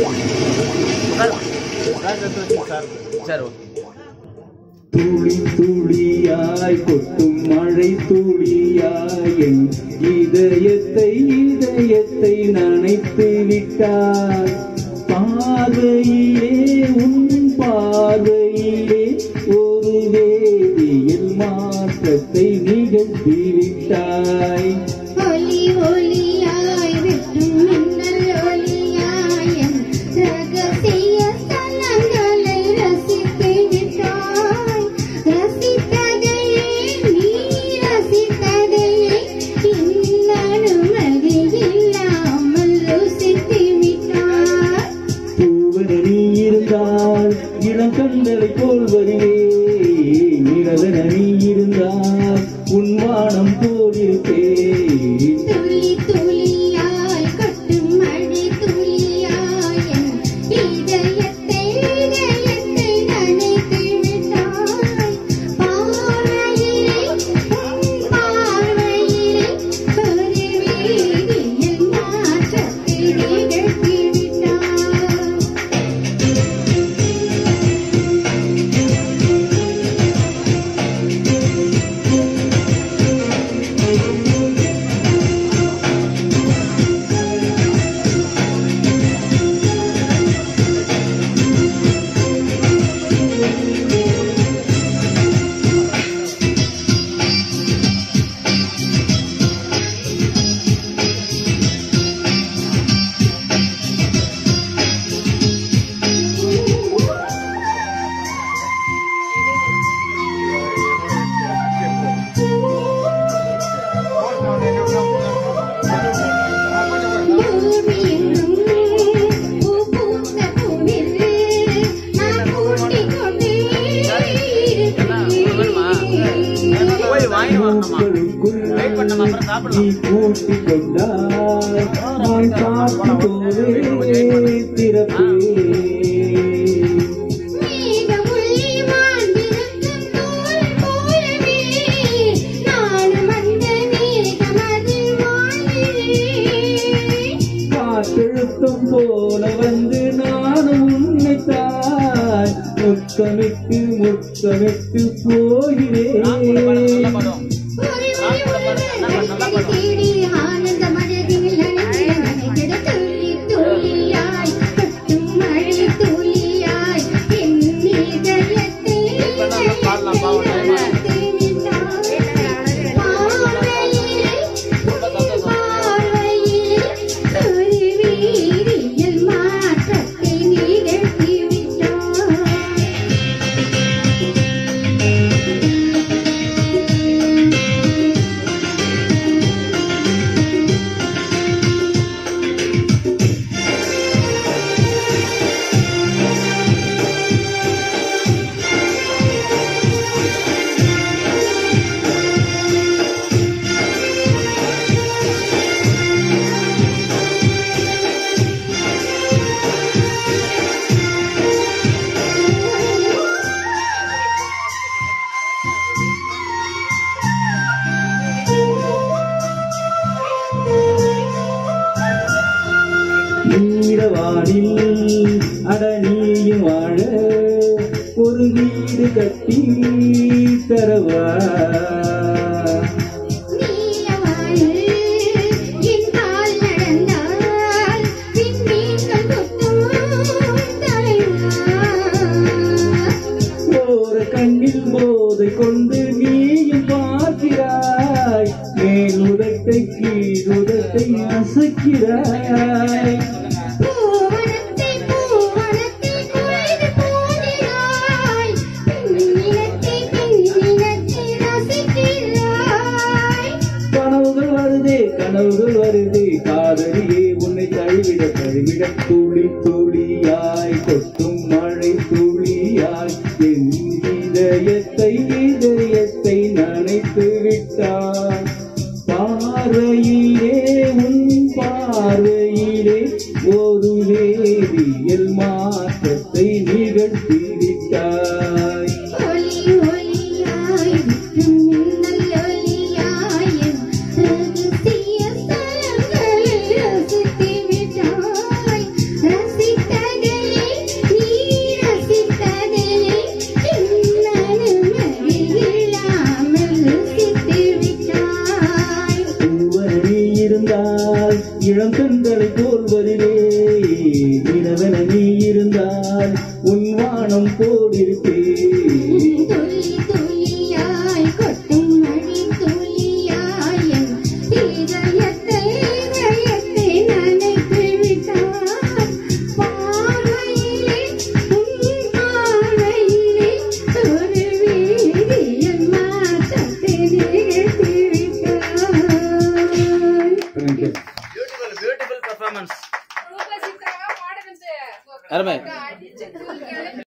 சரி ஓகே துளி துளியாய் கொட்டும் மழை துளியாய் என் இதயத்தை இதயத்தை நனைத்து விட்டாய் பார்வையிலே உன் பார்வையிலே ஒரு வேதியியல் மாற்றத்தை நிகழ்த்தி விட்டாய் ஒலி ஒலியாய் வெட்டும் மின்னல் ஒலியாய் என் ரகசிய ஸ்தலங்களை ரசித்து விட்டாய் ரசித்ததையே நீ ரசித்ததையே என் அனுமதி இல்லாமல் ருசித்து விட்டாய் பூவன நீ இருந்தால் இளம் கண்களை போல் வருவே நிழலன நீ இருந்தால் உன் வானம் போல் இருப்பேன் துளி துளியாய் கொட்டும் மழை துளியாய் என் இதயத்தை இதயத்தை நனைத்து விட்டாய் பார்வையிலே உன் பார்வையிலே ஒரு வேதியியல் மாற்றத்தை நிகழ்த்தி விட்டாய் பூமியெங்கும் பூ பூத்த பூவில் நான் கூட்டிக் கொண்டே போய் வாங்கி வரணுமா பூக்களுக்குள் வெயிட் பண்ணணும் அப்புறம் சாப்பிடலாம் நீ கூட்டிக் கொண்டாய் நான் காத்து போவே திறப்பேன் மேகமுள்ளி வாழ்ந்திருக்கும் தூள் போலவே நானும் அந்த மேகமதில் வாழ்கிறேன் காற்றழுத்தம் போல வந்து நானும் உன்னைத்தான் முத்தமிட்டு முத்தமிட்டு போகிறேன் ஒரு வழி உலகத்தை தேடி ஆனந்த மனதில் நனைத்து நனைத்திட துளி துளியாய் கொட்டும் மழை துளியாய் என் இதயத்தை பார்வையிலே பார்வையிலே ஒரு வீதியில் மாற்றத்தை நிகழ்த்தி விட்டாய் நீரவானில் அடனியும் வாழ ஒரு வீடு கட்டி தரவா நீலவானில் என் கால் நடந்தால் விண்மீன்கள் கொத்தும் தலைவா ஓர கண்ணில் போதை கொண்டு நீயும் பார்க்கிறாய் மேலுதட்டை கீழுதட்டை அசைக்கிறாய் பூவனத்தை பூவனத்தை குழைந்து போகிறாய் பின்னினத்தை பின்னினத்தை ரசிக்கிறாய் கனவுகள் வருதே கனவுகள் வருதே காதலியே உன்னை தழுவிட தழுவிட துளி துளியாய் கொட்டும் மழை துளியாய் என் இதயத்தை இதயத்தை நனைத்து விட்டாய் பார்வையிலே உன் பார்வையிலே ஒரு வேதியியல் மாற்றத்தை நிகழ்த்தி விட்டாய் ஒலி ஒலியாய் விட்டும் மின்னல் ஒலியாய் என் ரகசிய ஸ்தலங்களை ரசித்து விட்டாய் ரசித்த இருந்தால் இளம் பெண்களை போல் வருவே நிலவென நீ இருந்தால் உன் வானம் போல் இருப்பே